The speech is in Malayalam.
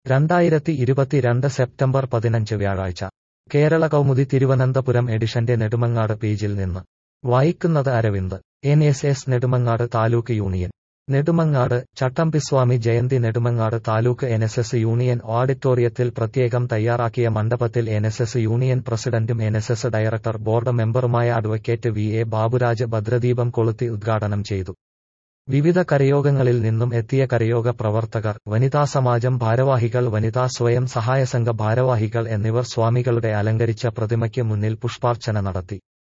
രണ്ടായിരത്തി ഇരുപത്തിരണ്ട് സെപ്റ്റംബർ പതിനഞ്ച് വ്യാഴാഴ്ച കേരള കൗമുദി തിരുവനന്തപുരം എഡിഷന്റെ നെടുമങ്ങാട് പേജിൽ നിന്ന് വായിക്കുന്നത് Aravind N S S Nedumangad taluk union Nedumangad Chattampi Swami Jayanti Nedumangad taluk N S S union ഓഡിറ്റോറിയത്തിൽ പ്രത്യേകം തയ്യാറാക്കിയ മണ്ഡപത്തിൽ എൻ എസ് എസ് യൂണിയൻ പ്രസിഡന്റും N S S director board മെമ്പറുമായ അഡ്വക്കേറ്റ് വി എ ബാബുരാജ് ഭദ്രദീപം കൊളുത്തി ഉദ്ഘാടനം ചെയ്തു വിവിധ കരയോഗങ്ങളിൽ നിന്നും എത്തിയ കരയോഗ പ്രവർത്തകർ വനിതാ സമാജം ഭാരവാഹികൾ വനിതാ സ്വയം സഹായ സംഘ ഭാരവാഹികൾ എന്നിവർ സ്വാമികളുടെ അലങ്കരിച്ച പ്രതിമയ്ക്ക് മുന്നിൽ പുഷ്പാർച്ചന നടത്തി